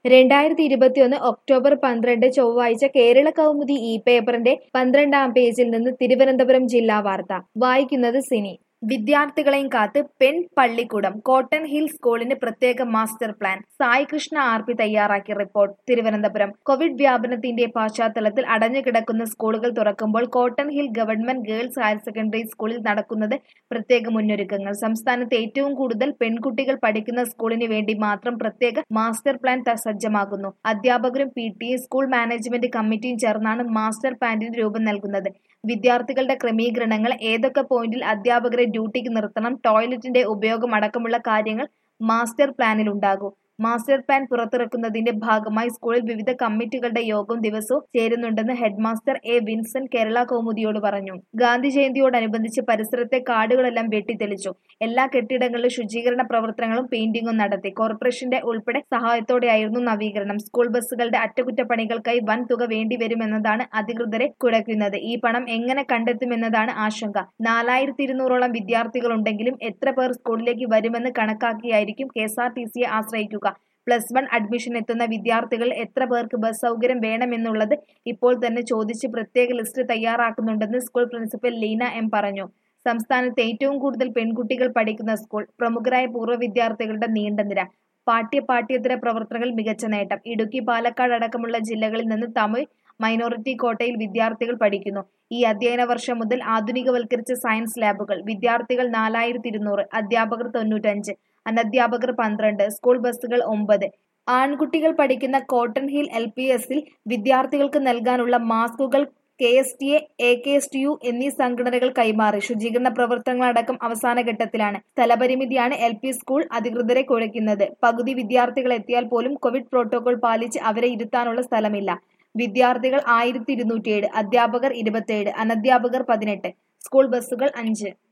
രണ്ടായിരത്തി ഇരുപത്തിയൊന്ന് ഒക്ടോബർ പന്ത്രണ്ട് ചൊവ്വാഴ്ച കേരള കൗമുദി ഇ പേപ്പറിന്റെ പന്ത്രണ്ടാം പേജിൽ നിന്ന് തിരുവനന്തപുരം ജില്ലാ വാർത്ത വായിക്കുന്നത് സിനി വിദ്യാർത്ഥികളെയും കാത്ത് പെൺ പള്ളിക്കൂടം കോട്ടൺ ഹിൽ സ്കൂളിന് പ്രത്യേക master plan Sai Krishna R P തയ്യാറാക്കിയ റിപ്പോർട്ട് തിരുവനന്തപുരം കോവിഡ് വ്യാപനത്തിന്റെ പശ്ചാത്തലത്തിൽ അടഞ്ഞുകിടക്കുന്ന സ്കൂളുകൾ തുറക്കുമ്പോൾ cotton hill government girls higher secondary സ്കൂളിൽ നടക്കുന്നത് പ്രത്യേക മുന്നൊരുക്കങ്ങൾ സംസ്ഥാനത്ത് ഏറ്റവും കൂടുതൽ പെൺകുട്ടികൾ പഠിക്കുന്ന സ്കൂളിന് വേണ്ടി മാത്രം പ്രത്യേക മാസ്റ്റർ പ്ലാൻ ത- സജ്ജമാകുന്നു അധ്യാപകരും P T A school management കമ്മിറ്റിയും ചേർന്നാണ് മാസ്റ്റർ പ്ലാനിന് രൂപം നൽകുന്നത് വിദ്യാർത്ഥികളുടെ ക്രമീകരണങ്ങൾ ഏതൊക്കെ പോയിന്റിൽ അധ്യാപകരെ ഡ്യൂട്ടിക്ക് നിർത്തണം ടോയ്ലറ്റിന്റെ ഉപയോഗം അടക്കമുള്ള കാര്യങ്ങൾ മാസ്റ്റർ പ്ലാനിൽ ഉണ്ടാകും മാസ്റ്റർ പ്ലാൻ പുറത്തിറക്കുന്നതിന്റെ ഭാഗമായി സ്കൂളിൽ വിവിധ കമ്മിറ്റികളുടെ യോഗം ദിവസവും ചേരുന്നുണ്ടെന്ന് ഹെഡ്മാസ്റ്റർ എ വിൻസെന്റ് കേരള കൗമുദിയോട് പറഞ്ഞു ഗാന്ധി ജയന്തിയോടനുബന്ധിച്ച് പരിസരത്തെ കാടുകളെല്ലാം വെട്ടിത്തെളിച്ചു എല്ലാ കെട്ടിടങ്ങളിലും ശുചീകരണ പ്രവർത്തനങ്ങളും പെയിന്റിംഗും നടത്തി കോർപ്പറേഷന്റെ ഉൾപ്പെടെ സഹായത്തോടെയായിരുന്നു നവീകരണം സ്കൂൾ ബസ്സുകളുടെ അറ്റകുറ്റപ്പണികൾക്കായി വൻ തുക വേണ്ടിവരുമെന്നതാണ് അധികൃതരെ കുഴക്കുന്നത് ഈ പണം എങ്ങനെ കണ്ടെത്തുമെന്നതാണ് ആശങ്ക നാലായിരത്തി ഇരുന്നൂറോളം വിദ്യാർത്ഥികളുണ്ടെങ്കിലും എത്ര പേർ സ്കൂളിലേക്ക് വരുമെന്ന് കണക്കാക്കിയായിരിക്കും കെ എസ് ആർ ടി സിയെ ആശ്രയിക്കുക പ്ലസ് വൺ അഡ്മിഷൻ എത്തുന്ന വിദ്യാർത്ഥികൾ എത്ര പേർക്ക് ബസ് സൗകര്യം വേണമെന്നുള്ളത് ഇപ്പോൾ തന്നെ ചോദിച്ച് പ്രത്യേക ലിസ്റ്റ് തയ്യാറാക്കുന്നുണ്ടെന്ന് സ്കൂൾ പ്രിൻസിപ്പൽ ലീന എം പറഞ്ഞു സംസ്ഥാനത്ത് ഏറ്റവും കൂടുതൽ പെൺകുട്ടികൾ പഠിക്കുന്ന സ്കൂൾ പ്രമുഖരായ പൂർവ്വ വിദ്യാർത്ഥികളുടെ നീണ്ട നിര പാഠ്യ പാഠ്യേതര പ്രവർത്തനങ്ങൾ മികച്ച നേട്ടം ഇടുക്കി പാലക്കാട് അടക്കമുള്ള ജില്ലകളിൽ നിന്ന് തമിഴ് മൈനോറിറ്റി കോട്ടയിൽ വിദ്യാർത്ഥികൾ പഠിക്കുന്നു ഈ അധ്യയന വർഷം മുതൽ ആധുനികവൽക്കരിച്ച സയൻസ് ലാബുകൾ വിദ്യാർത്ഥികൾ നാലായിരത്തി ഇരുന്നൂറ് അധ്യാപകർ തൊണ്ണൂറ്റഞ്ച് അനധ്യാപകർ പന്ത്രണ്ട് സ്കൂൾ ബസ്സുകൾ ഒമ്പത് ആൺകുട്ടികൾ പഠിക്കുന്ന കോട്ടൺ ഹിൽ എൽ പി എസിൽ വിദ്യാർത്ഥികൾക്ക് നൽകാനുള്ള മാസ്കുകൾ K S T A A K S T U എന്നീ സംഘടനകൾ കൈമാറി ശുചീകരണ പ്രവർത്തനങ്ങളടക്കം അവസാന ഘട്ടത്തിലാണ് സ്ഥലപരിമിതിയാണ് എൽ പി സ്കൂൾ അധികൃതരെ കുഴയ്ക്കുന്നത് പകുതി വിദ്യാർത്ഥികൾ എത്തിയാൽ പോലും കോവിഡ് പ്രോട്ടോകോൾ പാലിച്ച് അവരെ ഇരുത്താനുള്ള സ്ഥലമില്ല വിദ്യാർത്ഥികൾ ആയിരത്തി ഇരുന്നൂറ്റിയേഴ് അധ്യാപകർ ഇരുപത്തിയേഴ് അനധ്യാപകർ പതിനെട്ട് സ്കൂൾ ബസ്സുകൾ അഞ്ച്